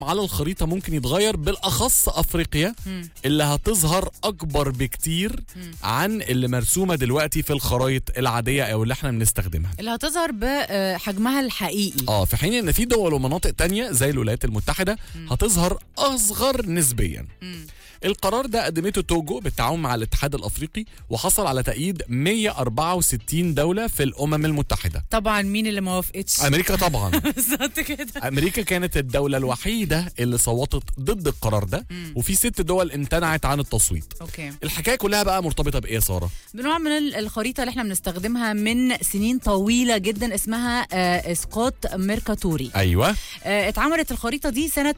على الخريطة ممكن يتغير بالأخص أفريقيا اللي هتظهر أكبر بكتير عن اللي مرسومة دلوقتي في الخرايط العادية أو اللي احنا بنستخدمها اللي هتظهر بحجمها الحقيقي اه في حين ان في دول ومناطق تانية زي الولايات المتحدة هتظهر اصغر نسبيا القرار ده قدمته توجو بالتعاون مع الاتحاد الافريقي وحصل على تأييد 164 دولة في الامم المتحدة طبعا مين اللي ما وافقتش امريكا طبعا بالظبط كده امريكا كانت الدولة الوحيدة اللي صوتت ضد القرار ده وفي ست دول امتنعت عن التصويت اوكي الحكاية كلها بقى مرتبطة بايه يا سارة بنوع من ال- الخريطه اللي احنا بنستخدمها من سنين طويله جدا اسمها آه، اسقاط ميركاتوري ايوه آه، اتعملت الخريطه دي سنه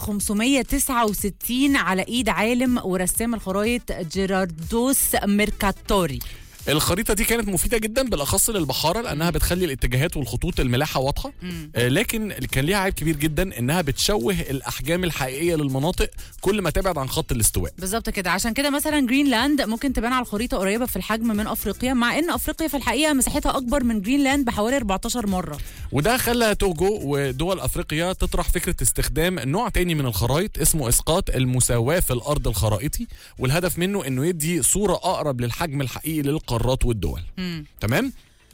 1569 على ايد عالم ورسام الخرايط جيراردوس ميركاتوري الخريطة دي كانت مفيدة جدا بالأخص للبحارة لأنها بتخلي الاتجاهات والخطوط الملاحة واضحة آه، لكن كان ليها عيب كبير جدا إنها بتشوه الأحجام الحقيقية للمناطق كل ما تبعد عن خط الاستواء بالظبط كده عشان كده مثلا جرينلاند ممكن تبان على الخريطه قريبه في الحجم من افريقيا مع ان افريقيا في الحقيقه مساحتها اكبر من جرينلاند بحوالي 14 مره وده خلى توجو ودول أفريقيا تطرح فكرة استخدام نوع تاني من الخرائط اسمه إسقاط المساواة في الأرض الخرائطي والهدف منه إنه يدي صورة أقرب للحجم الحقيقي للقارات والدول تمام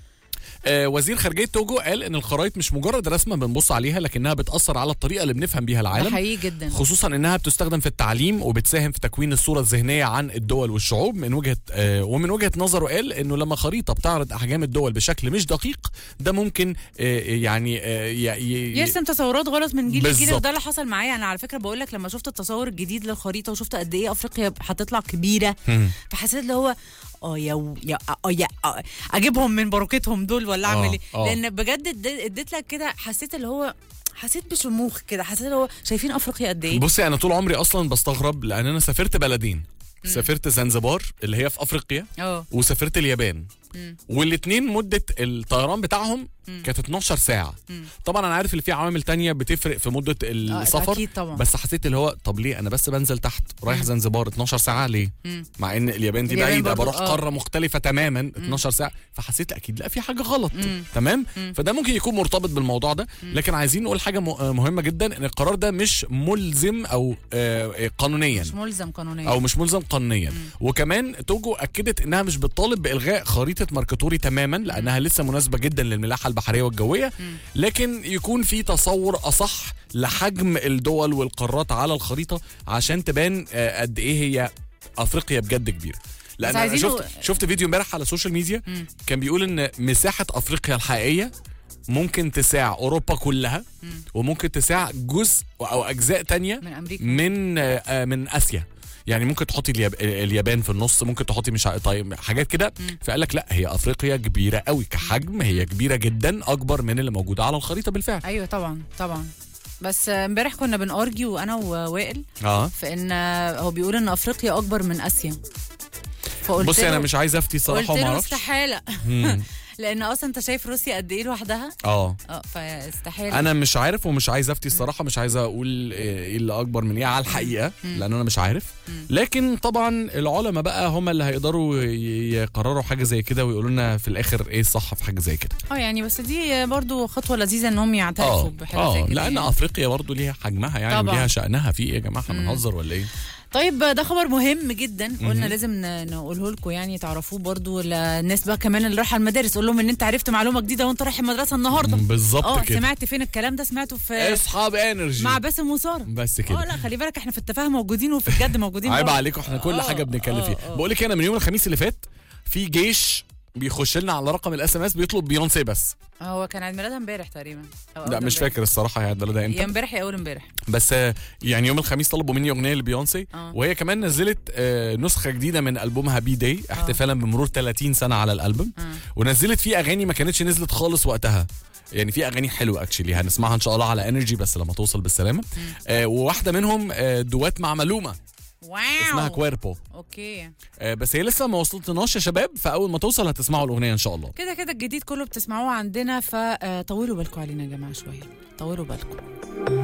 آه وزير خارجيه توجو قال ان الخرائط مش مجرد رسمه بنبص عليها لكنها بتاثر على الطريقه اللي بنفهم بيها ده العالم حقيقي جدا خصوصا انها بتستخدم في التعليم وبتساهم في تكوين الصوره الذهنيه عن الدول والشعوب من وجهه آه ومن وجهه نظره قال انه لما خريطه بتعرض احجام الدول بشكل مش دقيق ده ممكن آه يعني آه ي- ي- يرسم تصورات غلط من جيل لجيل بالظبط. وده اللي حصل معايا انا على فكره بقول لك لما شفت التصور الجديد للخريطه وشفت قد ايه افريقيا هتطلع كبيره مم. فحسيت اللي هو اه يا يا اه يا آه اجيبهم من باروكتهم دول ولا اعمل آه، ايه آه. لان بجد اد- اديت لك كده حسيت اللي هو حسيت بشموخ كده حسيت اللي هو شايفين افريقيا قد ايه بصي انا طول عمري اصلا بستغرب لان انا سافرت بلدين سافرت زنزبار اللي هي في افريقيا اه وسافرت اليابان مم. والاثنين مده الطيران بتاعهم كانت 12 ساعه مم. طبعا انا عارف اللي في عوامل تانية بتفرق في مده السفر اكيد طبعا بس حسيت اللي هو طب ليه انا بس بنزل تحت رايح زنزبار 12 ساعه ليه مم. مع ان اليابان دي اليابان بعيده برضو، بروح آه. قاره مختلفه تماما 12 ساعه فحسيت اكيد لا في حاجه غلط مم. تمام فده ممكن يكون مرتبط بالموضوع ده لكن عايزين نقول حاجه م- آه مهمه جدا ان القرار ده مش ملزم او آه، آه، قانونيا مش ملزم قانونيا او مش ملزم قانونيا وكمان توجو اكدت انها مش بتطالب بالغاء خريطه ماركاتوري تماما لانها لسه مناسبه جدا للملاحه البحريه والجويه لكن يكون في تصور اصح لحجم الدول والقارات على الخريطه عشان تبان آه، قد ايه هي افريقيا بجد كبيره لان انا عايزين شفت نقول- شفت فيديو امبارح على السوشيال ميديا مم. كان بيقول ان مساحه افريقيا الحقيقيه ممكن تساع اوروبا كلها وممكن تساع جزء او اجزاء تانية من امريكا من آه، آه، من اسيا يعني ممكن تحطي الياب... اليابان في النص ممكن تحطي مش ع- طيب حاجات كده فقال لك لا هي افريقيا كبيره قوي كحجم هي كبيره جدا اكبر من اللي موجوده على الخريطه بالفعل ايوه طبعا طبعا بس آه، امبارح كنا بنارجيو انا ووائل اه في ان آه، هو بيقول ان افريقيا اكبر من اسيا فقلت بصي له انا مش عايز افتي قلت صراحه وما له اعرفش استحاله مم. لان اصلا انت شايف روسيا قد ايه لوحدها اه اه فاستحاله انا مش عارف ومش عايز افتي الصراحه مش عايز اقول ايه اللي اكبر من ايه على الحقيقه لان انا مش عارف لكن طبعا العلماء بقى هم اللي هيقدروا ي- يقرروا حاجه زي كده ويقولوا لنا في الاخر ايه الصح في حاجه زي كده اه يعني بس دي برضو خطوه لذيذه ان هم يعترفوا اه بحاجه اه زي كده لان يعني. افريقيا برضو ليها حجمها يعني طبعاً. وليها شانها في ايه يا جماعه احنا بنهزر ولا ايه طيب ده خبر مهم جدا قلنا لازم ن- نقوله لكم يعني تعرفوه برضو للناس بقى كمان اللي رايحه المدارس قول لهم ان انت عرفت معلومه جديده وانت رايح المدرسه النهارده بالظبط اه كده سمعت فين الكلام ده سمعته في اصحاب انرجي مع باسم وساره بس اه كده لا خلي بالك احنا في التفاهم موجودين وفي الجد موجودين عيب برضه. عليكم احنا كل آه، حاجه بنتكلم آه، فيها آه. بقول لك انا من يوم الخميس اللي فات في جيش بيخش لنا على رقم الاس ام اس بيطلب بيونسي بس هو كان عيد ميلادها امبارح تقريبا أو لا أول مش امبارح. فاكر الصراحه هي ده يا امتى امبارح يا اول امبارح بس آه، يعني يوم الخميس طلبوا مني اغنيه لبيونسي آه. وهي كمان نزلت آه، نسخه جديده من البومها بي داي احتفالا بمرور 30 سنه على الالبوم آه. ونزلت فيه اغاني ما كانتش نزلت خالص وقتها يعني في اغاني حلوه اكشلي هنسمعها ان شاء الله على انرجي بس لما توصل بالسلامه آه وواحده منهم آه دوات مع ملومه واو اسمها كويربو اوكي آه بس هي لسه ما وصلتناش يا شباب فاول ما توصل هتسمعوا الاغنيه ان شاء الله كده كده الجديد كله بتسمعوه عندنا فطولوا بالكم علينا يا جماعه شويه طولوا بالكم